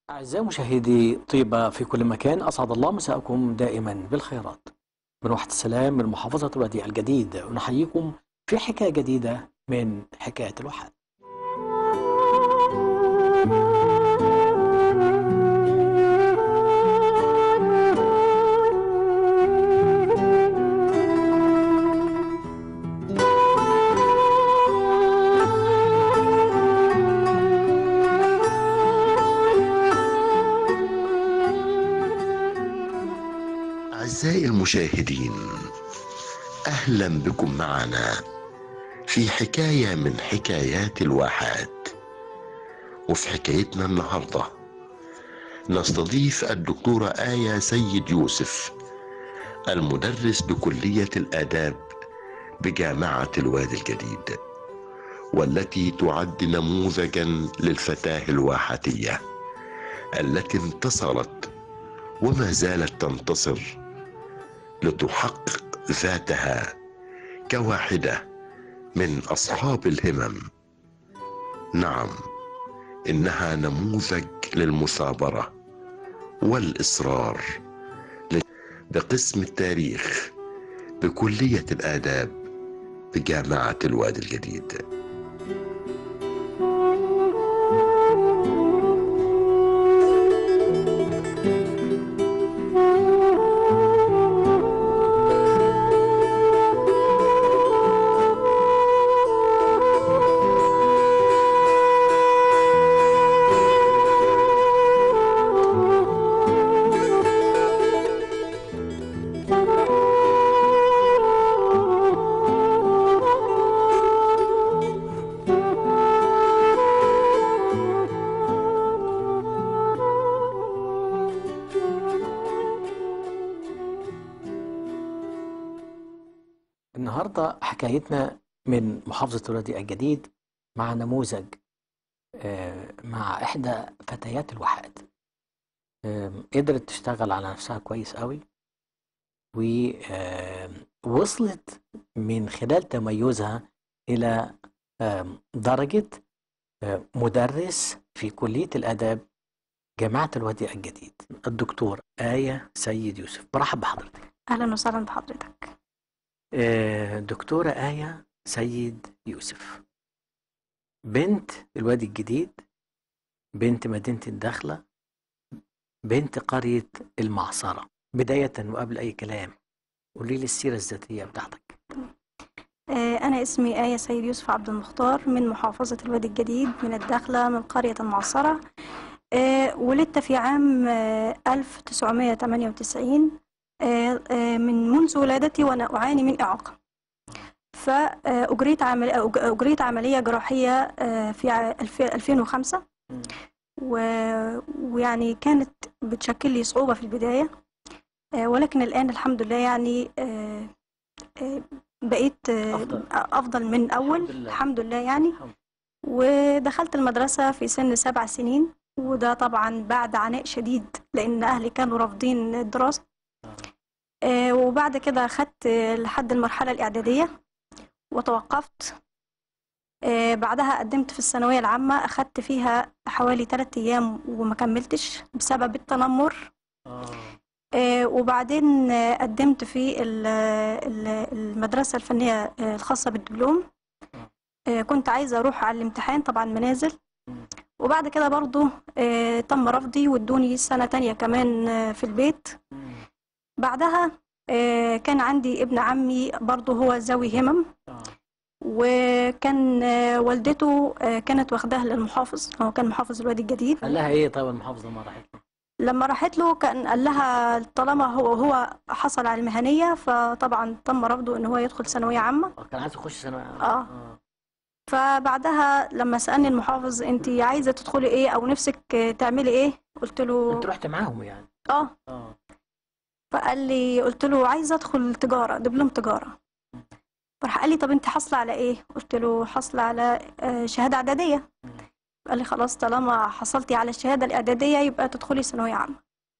أعزائي مشاهدي طيبة في كل مكان أسعد الله مساءكم دائما بالخيرات من وحدة السلام من محافظة الوديع الجديد ونحييكم في حكاية جديدة من حكاية الواحات أعزائي المشاهدين أهلا بكم معنا في حكاية من حكايات الواحات وفي حكايتنا النهاردة نستضيف الدكتورة آية سيد يوسف المدرس بكلية الآداب بجامعة الوادي الجديد والتي تعد نموذجا للفتاة الواحاتية التي انتصرت وما زالت تنتصر لتحقق ذاتها كواحده من اصحاب الهمم نعم انها نموذج للمثابره والاصرار بقسم التاريخ بكليه الاداب بجامعه الوادي الجديد النهاردة حكايتنا من محافظة الوادي الجديد مع نموذج آه، مع إحدى فتيات الواحات آم، قدرت تشتغل على نفسها كويس قوي ووصلت من خلال تميزها إلى آم، درجة آه، مدرس في كلية الآداب جامعة الوادي الجديد الدكتور آية سيد يوسف برحب بحضرتك أهلا وسهلا بحضرتك آه، دكتورة آية سيد يوسف بنت الوادي الجديد بنت مدينة الداخلة بنت قرية المعصرة بداية وقبل أي كلام قولي لي السيرة الذاتية بتاعتك آه، أنا اسمي آية سيد يوسف عبد المختار من محافظة الوادي الجديد من الداخلة من قرية المعصرة آه، ولدت في عام آه، 1998 آه، آه، من منذ ولادتي وأنا أعاني من إعاقة فأجريت عمل أج- أجريت عملية جراحية آه، في ع- الف- 2005 و- ويعني كانت بتشكل لي صعوبة في البداية آه، ولكن الآن الحمد لله يعني آه، آه، بقيت آه، أفضل. أفضل من أول الحمد لله. الحمد لله يعني الحمد. ودخلت المدرسة في سن سبع سنين وده طبعا بعد عناء شديد لأن أهلي كانوا رافضين الدراسة آه، وبعد كده أخدت آه، لحد المرحلة الإعدادية وتوقفت آه، بعدها قدمت في الثانوية العامة أخدت فيها حوالي ثلاثة أيام وما كملتش بسبب التنمر آه. آه، وبعدين آه، قدمت في ال- ال- المدرسة الفنية آه، الخاصة بالدبلوم آه، كنت عايزة أروح على الامتحان طبعا منازل وبعد كده برضو آه، تم رفضي وادوني سنة تانية كمان آه، في البيت بعدها آه، كان عندي ابن عمي برضو هو ذوي همم آه. وكان آه، والدته آه، كانت واخداه للمحافظ هو كان محافظ الوادي الجديد قال لها إيه طيب المحافظة ما راحت له؟ لما راحت له كان قال لها طالما هو هو حصل على المهنية فطبعا تم رفضه ان هو يدخل ثانوية عامة آه، كان عايز يخش ثانوية عامة. آه. فبعدها لما سألني المحافظ انت عايزة تدخلي ايه او نفسك آه، تعملي ايه قلت له أنت رحت معاهم يعني اه آه. فقال لي قلت له عايزة ادخل تجارة دبلوم تجارة فراح قال لي طب انت حاصلة على ايه قلت له حاصلة على آه، شهادة اعدادية قال لي خلاص طالما حصلتي على الشهادة الإعدادية يبقى تدخلي ثانوية عامة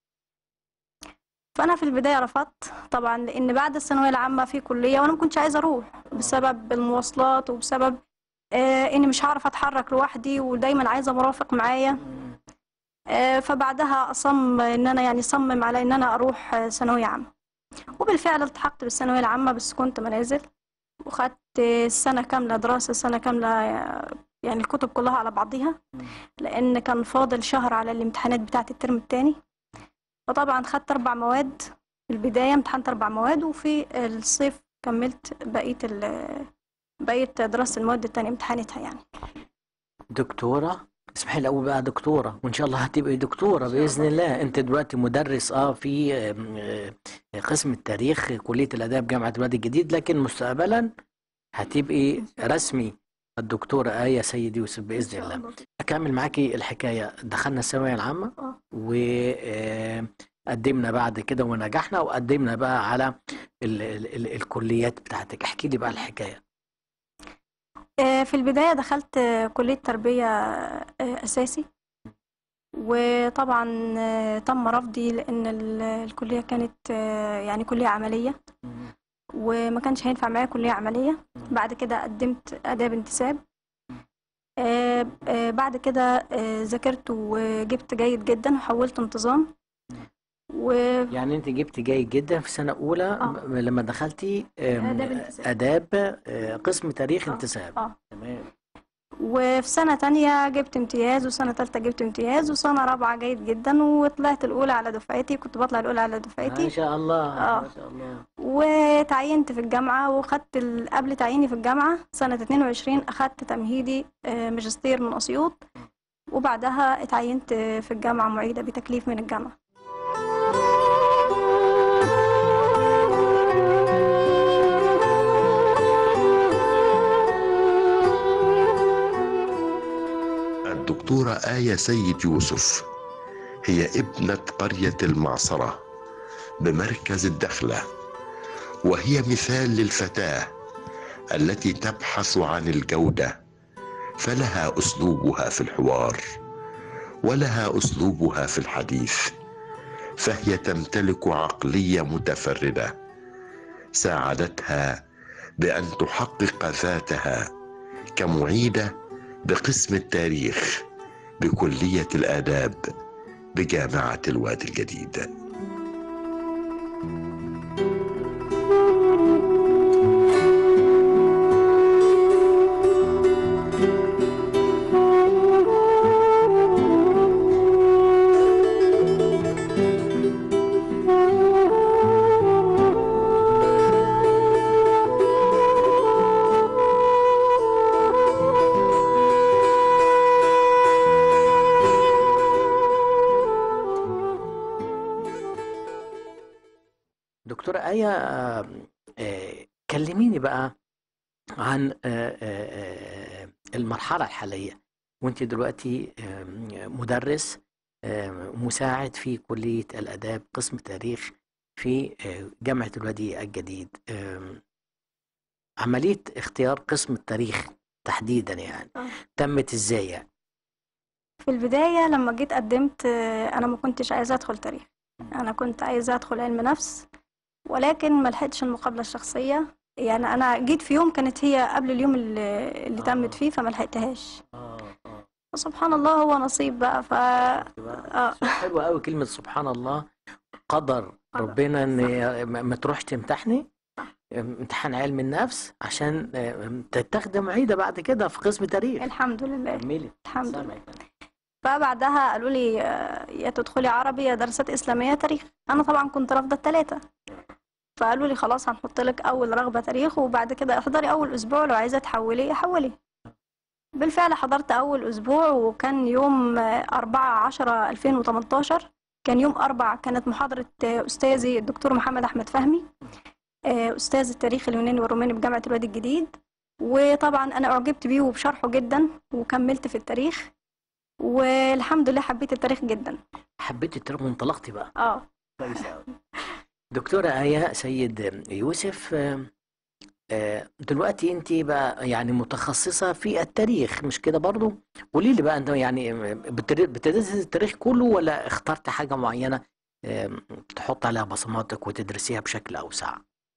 فأنا في البداية رفضت طبعا لأن بعد الثانوية العامة في كلية وأنا ما كنتش عايزة أروح بسبب المواصلات وبسبب آه إني مش هعرف أتحرك لوحدي ودايما عايزة مرافق معايا آه، فبعدها أصم إن أنا يعني صمم على إن أنا أروح آه، ثانوية عامة وبالفعل التحقت بالثانوية العامة بس كنت منازل وخدت آه، سنة كاملة دراسة سنة كاملة آه، يعني الكتب كلها على بعضيها لأن كان فاضل شهر على الامتحانات بتاعة الترم التاني فطبعا خدت أربع مواد في البداية امتحنت أربع مواد وفي الصيف كملت بقية ال- بقية دراسة المواد التانية امتحانتها يعني دكتورة اسمحي لي اقول بقى دكتورة وان شاء الله هتبقي دكتورة بإذن الله انت دلوقتي مدرس اه في آم، آه، قسم التاريخ كلية الآداب جامعة الوادي الجديد لكن مستقبلا هتبقي رسمي الدكتورة آية سيد يوسف بإذن الله أكمل معاكي الحكاية دخلنا الثانوية العامة آه. وقدمنا بعد كده ونجحنا وقدمنا بقى على ال ال ال الكليات بتاعتك احكي لي بقى الحكاية آه، في البداية دخلت آه، كلية تربية آه، أساسي وطبعا آه، تم رفضي لأن ال- الكلية كانت آه، يعني كلية عملية وما كانش هينفع معايا كلية عملية بعد كده قدمت آداب انتساب آه، آه، بعد كده آه، ذاكرت وجبت جيد جدا وحولت انتظام و يعني انت جبت جيد جدا في سنة أولى آه. م- لما دخلتي آم، آداب انتساب. آداب آه، قسم تاريخ آه. انتساب آه. تمام وفي سنة تانية جبت امتياز وسنة تالتة جبت امتياز وسنة رابعة جيد جدا وطلعت الأولى على دفعتي كنت بطلع الأولى على ما دفعتي شاء الله آه. ما شاء الله وتعينت في الجامعة وخدت ال- قبل تعييني في الجامعة سنة 22 أخدت تمهيدي آه، ماجستير من أسيوط وبعدها اتعينت في الجامعة معيدة بتكليف من الجامعة الدكتورة آية سيد يوسف هي ابنة قرية المعصرة بمركز الدخلة وهي مثال للفتاة التي تبحث عن الجودة فلها أسلوبها في الحوار ولها أسلوبها في الحديث فهي تمتلك عقلية متفردة ساعدتها بأن تحقق ذاتها كمعيدة بقسم التاريخ بكلية الآداب بجامعة الوادي الجديد دكتورة آية آه، آه، كلميني بقى عن آه، آه، آه، المرحلة الحالية وانت دلوقتي آه، مدرس آه، مساعد في كلية الآداب قسم تاريخ في آه، جامعة الوادي الجديد آم، عملية اختيار قسم التاريخ تحديدا يعني آه. تمت ازاي يعني؟ في البداية لما جيت قدمت آه، أنا ما كنتش عايزة أدخل تاريخ أنا كنت عايزة أدخل علم نفس ولكن ما لحقتش المقابلة الشخصية يعني أنا جيت في يوم كانت هي قبل اليوم اللي, اللي آه. تمت فيه فما لحقتهاش اه اه سبحان الله هو نصيب بقى ف آه. حلوة قوي كلمة سبحان الله قدر قدر. ربنا ان ما ما تروحش تمتحني امتحان علم النفس عشان آه، تتاخدي معيدة بعد كده في قسم تاريخ الحمد لله كملي الحمد لله سامعك. فبعدها قالوا لي آه، يا تدخلي عربي يا دراسات إسلامية تاريخ أنا طبعا كنت رافضة التلاتة فقالوا لي خلاص هنحط لك أول رغبة تاريخ وبعد كده احضري أول أسبوع لو عايزة تحولي حولي بالفعل حضرت أول أسبوع وكان يوم أربعة عشرة ألفين وتمنتاشر كان يوم أربع كانت محاضرة آه، أستاذي الدكتور محمد أحمد فهمي آه، أستاذ التاريخ اليوناني والروماني بجامعة الوادي الجديد وطبعا أنا أعجبت بيه وبشرحه جدا وكملت في التاريخ والحمد لله حبيت التاريخ جدا حبيت الترم وانطلقتي بقى اه كويس قوي دكتورة آية سيد يوسف آه، آه، دلوقتي انت بقى يعني متخصصة في التاريخ مش كده برضو قولي لي بقى انت يعني بتر- بتدرسي التاريخ كله ولا اخترت حاجة معينة آه، تحط عليها بصماتك وتدرسيها بشكل أوسع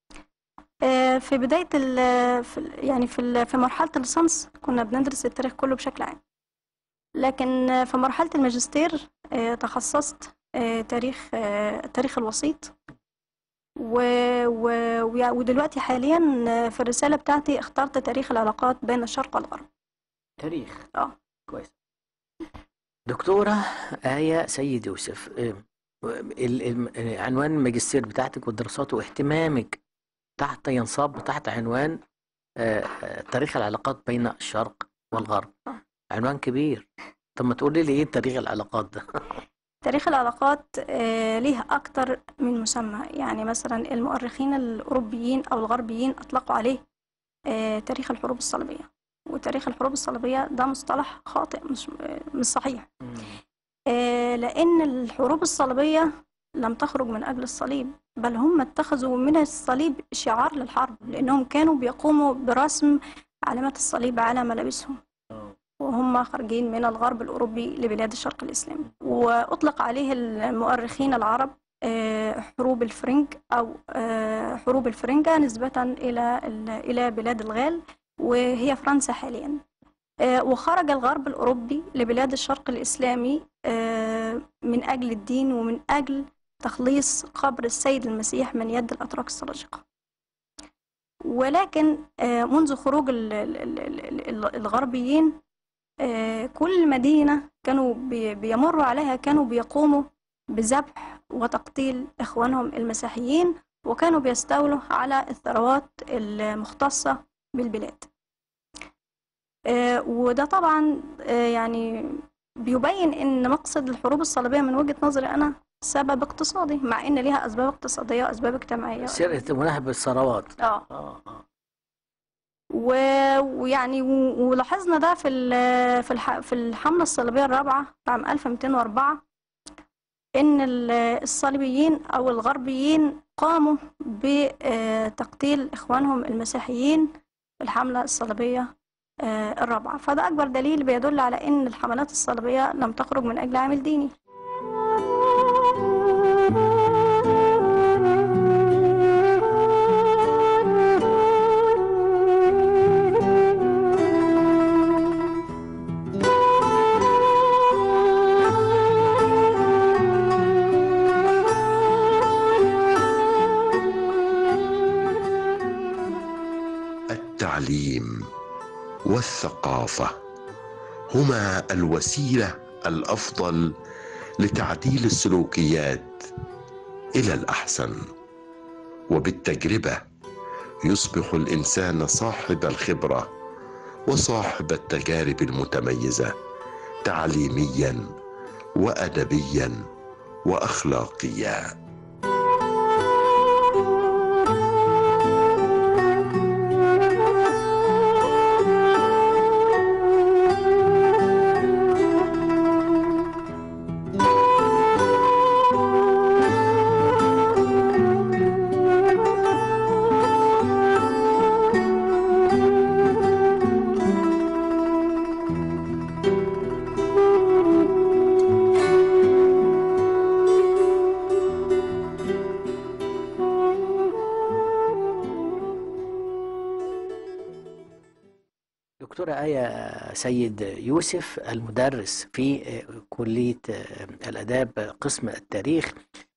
آه، في بداية ال في ال- يعني في ال- في مرحلة الليسانس كنا بندرس التاريخ كله بشكل عام لكن آه، في مرحلة الماجستير آه، تخصصت آه، تاريخ آه، تاريخ الوسيط و... و... ويع- ودلوقتي حاليا آه، في الرسالة بتاعتي اخترت تاريخ العلاقات بين الشرق والغرب تاريخ اه كويس دكتورة آية سيد يوسف آه، ال- ال- آه، عنوان الماجستير بتاعتك والدراسات واهتمامك تحت ينصب تحت عنوان آه، آه، تاريخ العلاقات بين الشرق والغرب آه. عنوان كبير طب ما تقولي لي ايه تاريخ العلاقات ده تاريخ العلاقات آه، ليه أكتر من مسمى يعني مثلا المؤرخين الأوروبيين أو الغربيين أطلقوا عليه آه، تاريخ الحروب الصليبية وتاريخ الحروب الصليبية ده مصطلح خاطئ مش آه، مش صحيح آه، لأن الحروب الصليبية لم تخرج من أجل الصليب بل هم اتخذوا من الصليب شعار للحرب لأنهم كانوا بيقوموا برسم علامات الصليب على ملابسهم وهم خارجين من الغرب الأوروبي لبلاد الشرق الإسلامي وأطلق عليه المؤرخين العرب آه، حروب الفرنج أو آه، حروب الفرنجة نسبة إلى ال- إلى بلاد الغال وهي فرنسا حاليا آه، وخرج الغرب الأوروبي لبلاد الشرق الإسلامي آه، من أجل الدين ومن أجل تخليص قبر السيد المسيح من يد الأتراك السلاجقة ولكن آه، منذ خروج ال- ال- ال- ال- الغربيين آه، كل مدينة كانوا بي- بيمروا عليها كانوا بيقوموا بذبح وتقتيل إخوانهم المسيحيين وكانوا بيستولوا على الثروات المختصة بالبلاد آه، وده طبعا آه، يعني بيبين ان مقصد الحروب الصليبيه من وجهه نظري انا سبب اقتصادي مع ان ليها اسباب اقتصاديه واسباب اجتماعيه سرقة ونهب الثروات اه اه اه و... ويعني و... ولاحظنا ده في ال... في الح... في الحمله الصليبيه الرابعه في عام 1204 ان ال- الصليبيين او الغربيين قاموا بتقتيل اخوانهم المسيحيين في الحمله الصليبيه آه، الرابعه فده اكبر دليل بيدل على ان الحملات الصليبيه لم تخرج من اجل عامل ديني التعليم والثقافه هما الوسيله الافضل لتعديل السلوكيات الى الاحسن وبالتجربه يصبح الانسان صاحب الخبره وصاحب التجارب المتميزه تعليميا وادبيا واخلاقيا دكتورة آية سيد يوسف المدرس في كلية الآداب قسم التاريخ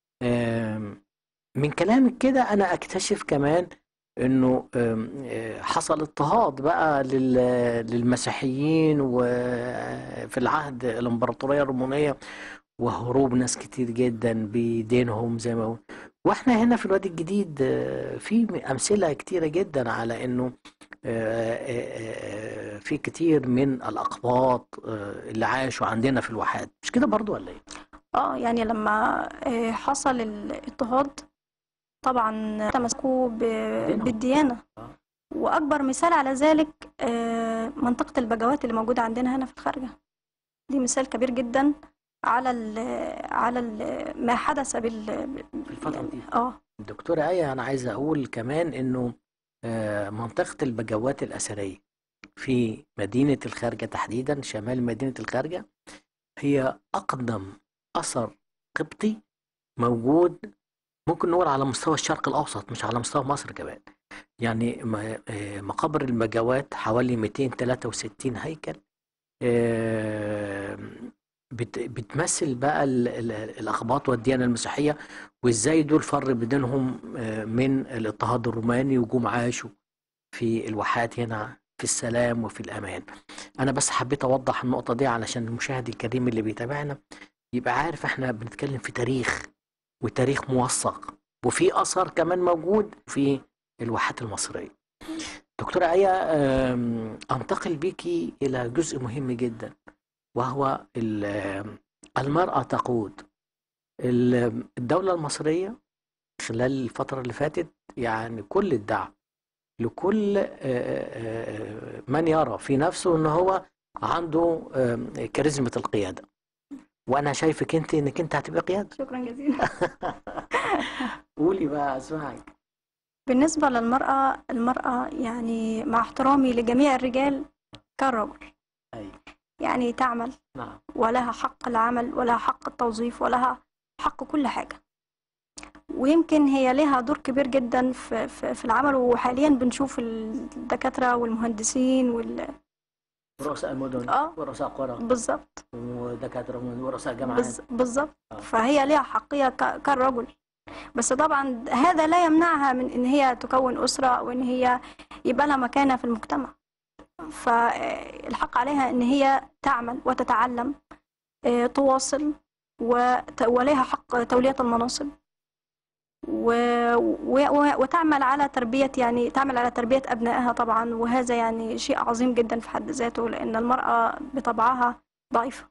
من كلامك كده أنا أكتشف كمان إنه حصل اضطهاد بقى لل- للمسيحيين وفي العهد الإمبراطورية الرومانية وهروب ناس كتير جدا بدينهم زي ما هو واحنا هنا في الوادي الجديد آه، في أمثلة كتيرة جدا على إنه آه، آه، آه، في كتير من الأقباط آه، اللي عاشوا عندنا في الواحات مش كده برضو ولا ايه؟ اه يعني لما آه، حصل الاضطهاد طبعا تمسكوا ب- دينهم. بالديانة آه. وأكبر مثال على ذلك آه، منطقة البجوات اللي موجودة عندنا هنا في الخارجة دي مثال كبير جدا على ال على ال ما حدث بال في الفترة دي اه دكتورة آية أنا عايز أقول كمان إنه آه، منطقة البجوات الأثرية في مدينة الخارجة تحديدا شمال مدينة الخارجة هي أقدم أثر قبطي موجود ممكن نقول على مستوى الشرق الأوسط مش على مستوى مصر كمان يعني م- آه، مقابر المجاوات حوالي 263 هيكل آه، بت بتمثل بقى ال ال الأقباط والديانة المسيحية وإزاي دول فرق بينهم آه، من الاضطهاد الروماني وجم عاشوا في الواحات هنا في السلام وفي الأمان أنا بس حبيت أوضح النقطة دي علشان المشاهد الكريم اللي بيتابعنا يبقى عارف إحنا بنتكلم في تاريخ وتاريخ موثق وفي أثر كمان موجود في الواحات المصرية دكتورة آية آم، أنتقل بيكي إلى جزء مهم جدا وهو ال- المرأة تقود ال- الدولة المصرية خلال الفترة اللي فاتت يعني كل الدعم لكل آه، آه، آه، من يرى في نفسه ان هو عنده آم، كاريزمة القيادة وانا شايفك انت انك انت هتبقى قيادة شكرا جزيلا قولي بقى اسمعك بالنسبة للمرأة المرأة يعني مع احترامي لجميع الرجال كالرجل ايوه يعني تعمل نعم ولها حق العمل ولها حق التوظيف ولها حق كل حاجة ويمكن هي لها دور كبير جدا في, في, في العمل وحاليا بنشوف الدكاترة والمهندسين وال... رؤساء المدن اه ورؤساء قرى بالظبط ودكاترة ورؤساء جامعات بز- بالظبط آه. فهي ليها حقية ك- كالرجل بس طبعا هذا لا يمنعها من ان هي تكون أسرة وان هي يبقى لها مكانة في المجتمع فالحق عليها ان هي تعمل وتتعلم آه، تواصل وت- ولها حق تولية المناصب و... و... و- وتعمل على تربية يعني تعمل على تربية أبنائها طبعا وهذا يعني شيء عظيم جدا في حد ذاته لأن المرأة بطبعها ضعيفة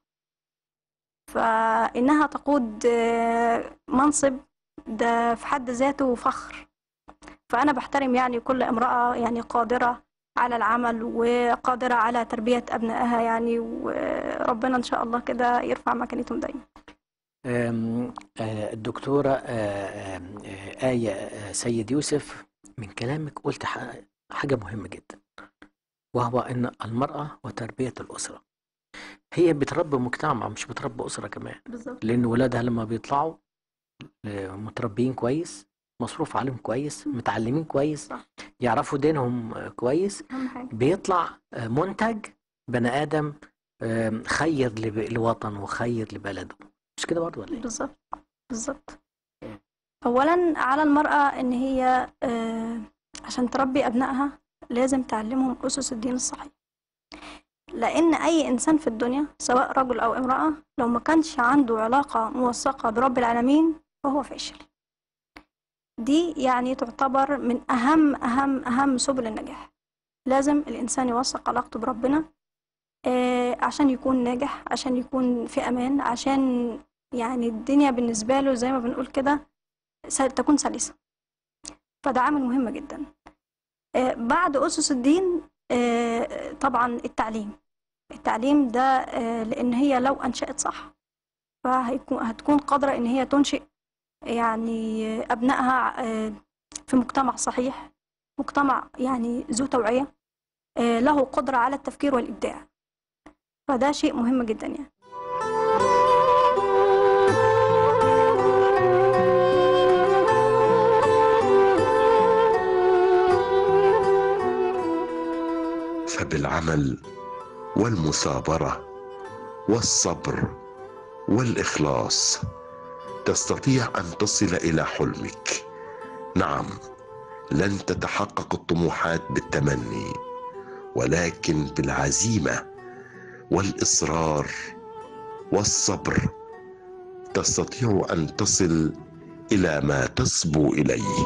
فإنها تقود آه، منصب ده في حد ذاته فخر فأنا بحترم يعني كل امرأة يعني قادرة على العمل وقادرة على تربية أبنائها يعني وربنا إن شاء الله كده يرفع مكانتهم دايما أم، آه، الدكتورة آه، آم، آه، آية آه، سيد يوسف من كلامك قلت ح- حاجة مهمة جدا وهو أن المرأة وتربية الأسرة هي بتربي مجتمع مش بتربي أسرة كمان بالظبط لأن ولادها لما بيطلعوا آه، متربيين كويس مصروف عليهم كويس متعلمين كويس صح. يعرفوا دينهم آه، كويس أهم حاجة بيطلع آه، منتج بني آدم آم، خير لب- لوطن وخير لبلده مش كده برضه ولا ايه؟ بالظبط بالظبط اولا على المرأة ان هي آه، عشان تربي ابنائها لازم تعلمهم اسس الدين الصحيح لان اي انسان في الدنيا سواء رجل او امرأة لو ما كانش عنده علاقة موثقة برب العالمين فهو فاشل دي يعني تعتبر من اهم اهم اهم سبل النجاح لازم الانسان يوثق علاقته بربنا آه، عشان يكون ناجح عشان يكون في امان عشان يعني الدنيا بالنسبة له زي ما بنقول كده س- تكون سلسة فده عامل مهم جدا آه، بعد أسس الدين آه، طبعا التعليم التعليم ده آه، لأن هي لو أنشأت صح فهيكون هتكون قادرة إن هي تنشئ يعني آه، أبنائها آه، في مجتمع صحيح مجتمع يعني ذو توعية آه، له قدرة على التفكير والإبداع فده شيء مهم جدا يعني فبالعمل والمثابره والصبر والاخلاص تستطيع ان تصل الى حلمك نعم لن تتحقق الطموحات بالتمني ولكن بالعزيمه والاصرار والصبر تستطيع ان تصل الى ما تصبو اليه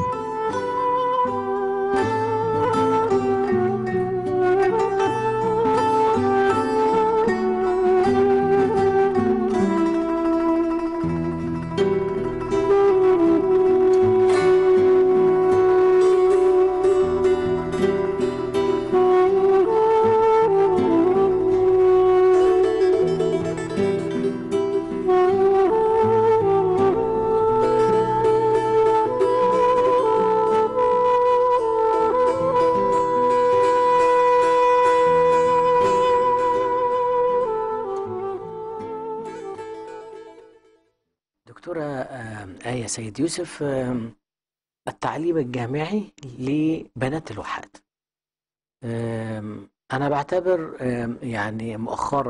دكتورة آم، آية سيد يوسف آم، التعليم الجامعي لبنات الواحات آم، أنا بعتبر آم، يعني مؤخرا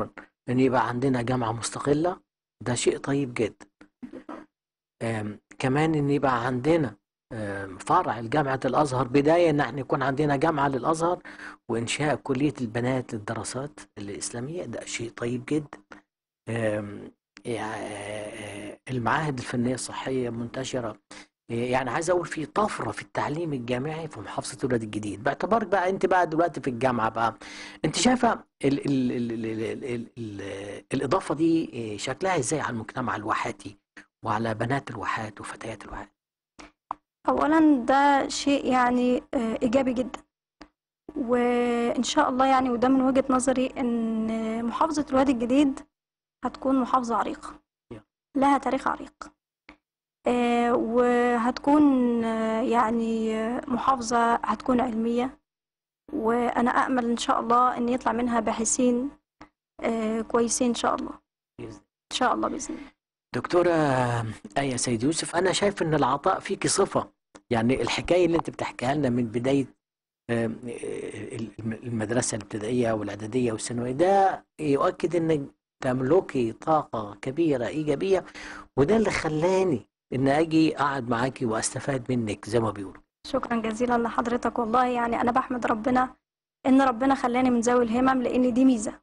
ان يبقى عندنا جامعة مستقلة ده شيء طيب جدا آم، كمان ان يبقى عندنا آم، فرع لجامعة الازهر بداية ان احنا يكون عندنا جامعة للازهر وانشاء كلية البنات للدراسات الاسلامية ده شيء طيب جدا آم، يع- المعاهد الفنية الصحية منتشرة يعني عايز اقول في طفره في التعليم الجامعي في محافظه الوادي الجديد باعتبارك بقى انت بقى دلوقتي في الجامعه بقى انت شايفه ال ال ال ال ال ال ال الاضافه دي شكلها ازاي على المجتمع الواحاتي وعلى بنات الواحات وفتيات الواحات اولا ده شيء يعني آه، ايجابي جدا وان شاء الله يعني وده من وجهة نظري ان محافظة الوادي الجديد هتكون محافظة عريقة لها تاريخ عريق آه، وهتكون آه، يعني آه، محافظة هتكون علمية وأنا أأمل إن شاء الله إن يطلع منها باحثين آه، كويسين إن شاء الله إن شاء الله بإذن الله دكتورة آية سيد يوسف أنا شايف إن العطاء فيك صفة يعني الحكاية اللي أنت بتحكيها لنا من بداية آم، الم- المدرسة الابتدائية والإعدادية والثانوية ده يؤكد إنك تملكي طاقة كبيرة إيجابية وده اللي خلاني إن أجي أقعد معاكي وأستفاد منك زي ما بيقولوا شكرا جزيلا لحضرتك والله يعني أنا بحمد ربنا إن ربنا خلاني من ذوي الهمم لأن دي ميزة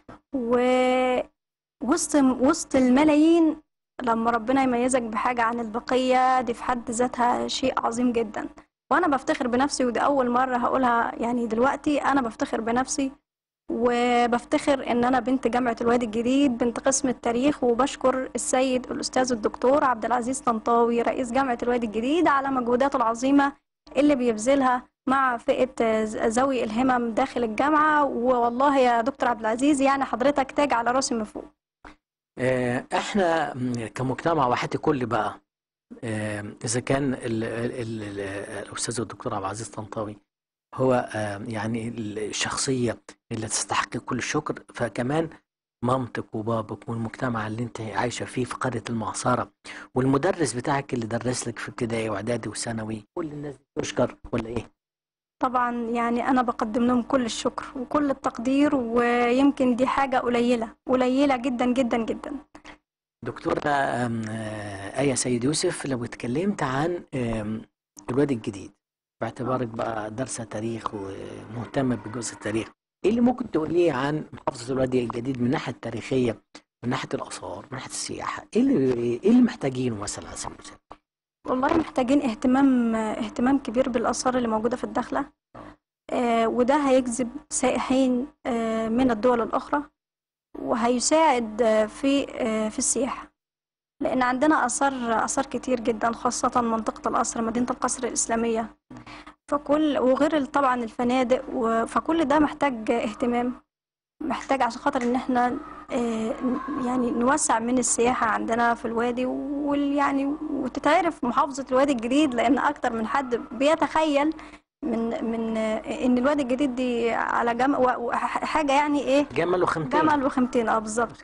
ووسط وسط الملايين لما ربنا يميزك بحاجة عن البقية دي في حد ذاتها شيء عظيم جدا وأنا بفتخر بنفسي ودي أول مرة هقولها يعني دلوقتي أنا بفتخر بنفسي وبفتخر إن أنا بنت جامعة الوادي الجديد بنت قسم التاريخ وبشكر السيد الأستاذ الدكتور عبد العزيز طنطاوي رئيس جامعة الوادي الجديد على مجهوداته العظيمة اللي بيبذلها مع فئة ذوي الهمم داخل الجامعة والله يا دكتور عبد العزيز يعني حضرتك تاج على راسي من فوق آه، احنا م- كمجتمع وحياتي كل بقى آه، اذا كان ال ال ال الاستاذ الدكتور عبد العزيز طنطاوي هو آه، يعني الشخصيه اللي تستحق كل الشكر فكمان مامتك وبابك والمجتمع اللي انت عايشه فيه في قريه المعصره والمدرس بتاعك اللي درس لك في ابتدائي واعدادي وثانوي كل الناس دي تشكر ولا ايه؟ طبعا يعني أنا بقدم لهم كل الشكر وكل التقدير ويمكن دي حاجة قليلة قليلة جدا جدا جدا دكتورة آم، آه، آية سيد يوسف لو اتكلمت عن آم، الوادي الجديد باعتبارك بقى دارسة تاريخ ومهتمة بجزء التاريخ ايه اللي ممكن تقوليه عن محافظة الوادي الجديد من الناحية التاريخية من ناحية الآثار من ناحية السياحة ايه اللي ايه اللي محتاجينه مثلا على سبيل المثال؟ والله محتاجين اهتمام اهتمام كبير بالآثار اللي موجودة في الداخلة آه، وده هيجذب سائحين آه، من الدول الأخرى وهيساعد آه، في آه، في السياحة لأن عندنا آثار آثار كتير جدا خاصة منطقة القصر مدينة القصر الإسلامية فكل وغير طبعا الفنادق و- فكل ده محتاج اهتمام محتاج عشان خاطر إن احنا آه، يعني نوسع من السياحة عندنا في الوادي ويعني وتتعرف محافظة الوادي الجديد لأن أكتر من حد بيتخيل من من آه، إن الوادي الجديد دي على جم و- و- حاجة يعني إيه جمل وخمتين جمل وخيمتين اه بالظبط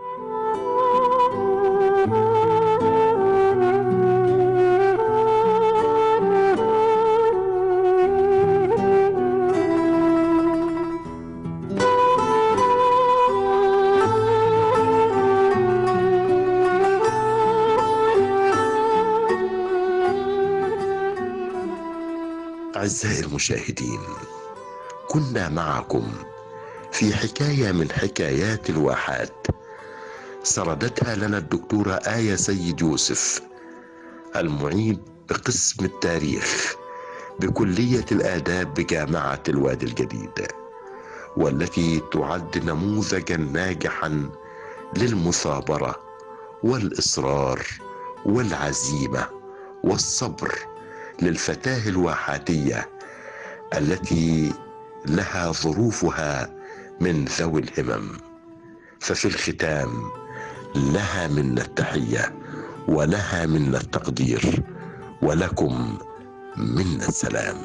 أعزائي المشاهدين كنا معكم في حكاية من حكايات الواحات سردتها لنا الدكتورة آية سيد يوسف المعيد بقسم التاريخ بكلية الآداب بجامعة الوادي الجديد والتي تعد نموذجا ناجحا للمثابرة والإصرار والعزيمة والصبر للفتاة الواحاتية التي لها ظروفها من ذوي الهمم ففي الختام لها منا التحية ولها منا التقدير ولكم منا السلام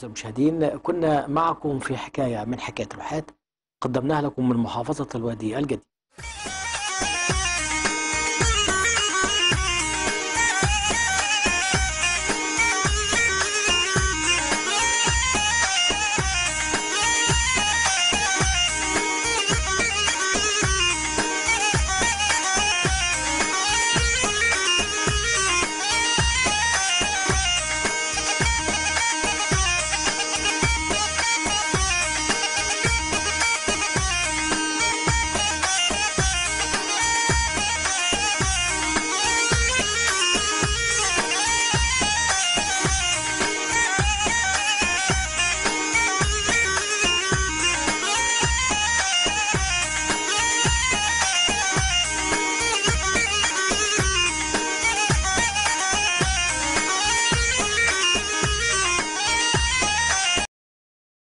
أعزائي المشاهدين كنا معكم في حكاية من حكاية الواحات قدمناها لكم من محافظة الوادي الجديد